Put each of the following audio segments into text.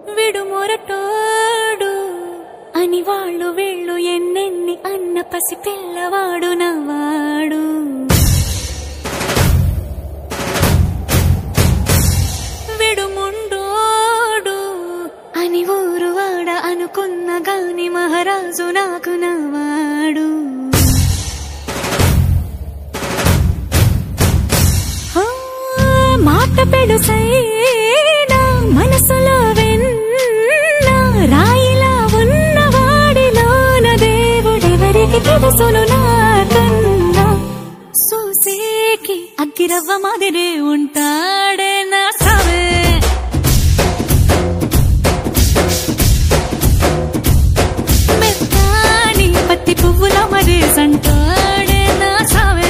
విడు మొరటోడు అని వాళ్ళు వీళ్ళు ఎన్నెన్ని అన్న పసి పిల్లవాడు నవ్వాడు విడుముండోడు అని ఊరు వాడ అనుకున్న గాని మహారాజు నాకు నవ్వాడు ఆ, మాట పెడుసైనా మనసులో వెన్న రాయిలా ఉన్నవాడిలోన దేవుడెవరికి తెలుసును నాకన్నా సూసేకి అగ్గిరవ్వ మాదిరే ఉంటాడే నా సావే మెత్తాని పత్తి పువ్వుల మరి సంటాడే నా సావే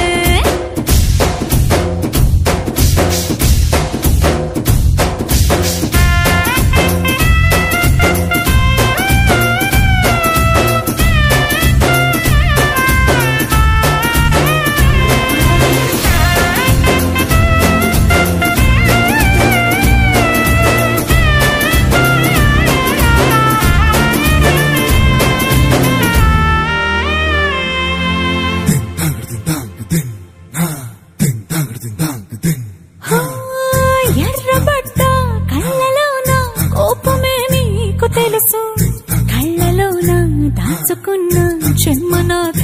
ఆ, ఎర్రబడ్డ కళ్ళలోన కోపమే నీకు తెలుసు కళ్ళలోన దాచుకున్న చెమ్మ నాకు